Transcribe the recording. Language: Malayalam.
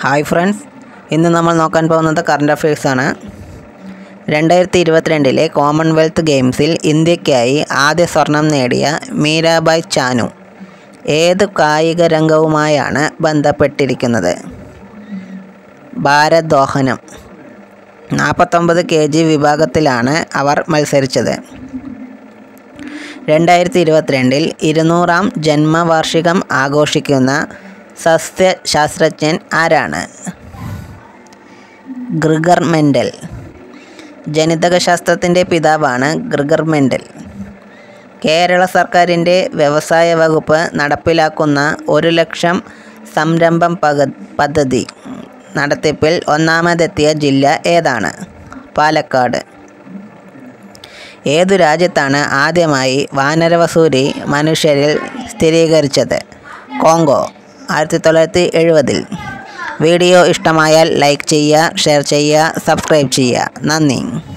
ഹായ് ഫ്രണ്ട്സ് ഇന്ന് നമ്മൾ നോക്കാൻ പോകുന്നത് കറണ്ട് അഫയേഴ്സ് ആണ് രണ്ടായിരത്തി ഇരുപത്തിരണ്ടിലെ കോമൺവെൽത്ത് ഗെയിംസിൽ ഇന്ത്യയ്ക്കായി ആദ്യ സ്വർണം നേടിയ മീരാബായ് ചാനു ഏത് കായിക രംഗവുമായാണ് ബന്ധപ്പെട്ടിരിക്കുന്നത് ഭാരദ്വാഹനം നാൽപ്പത്തൊമ്പത് കെ ജി വിഭാഗത്തിലാണ് അവർ മത്സരിച്ചത് രണ്ടായിരത്തി ഇരുപത്തിരണ്ടിൽ ഇരുന്നൂറാം ജന്മവാർഷികം ആഘോഷിക്കുന്ന സസ്യശാസ്ത്രജ്ഞൻ ആരാണ് ഗ്രിഗർ മെൻഡൽ ജനിതകശാസ്ത്രത്തിൻ്റെ പിതാവാണ് ഗ്രിഗർ മെൻഡൽ കേരള സർക്കാരിൻ്റെ വ്യവസായ വകുപ്പ് നടപ്പിലാക്കുന്ന ഒരു ലക്ഷം സംരംഭം പക പദ്ധതി നടത്തിപ്പിൽ ഒന്നാമതെത്തിയ ജില്ല ഏതാണ് പാലക്കാട് ഏതു രാജ്യത്താണ് ആദ്യമായി വാനരവസൂരി മനുഷ്യരിൽ സ്ഥിരീകരിച്ചത് കോങ്കോ ആയിരത്തി തൊള്ളായിരത്തി എഴുപതിൽ വീഡിയോ ഇഷ്ടമായാൽ ലൈക്ക് ചെയ്യുക ഷെയർ ചെയ്യുക സബ്സ്ക്രൈബ് ചെയ്യുക നന്ദി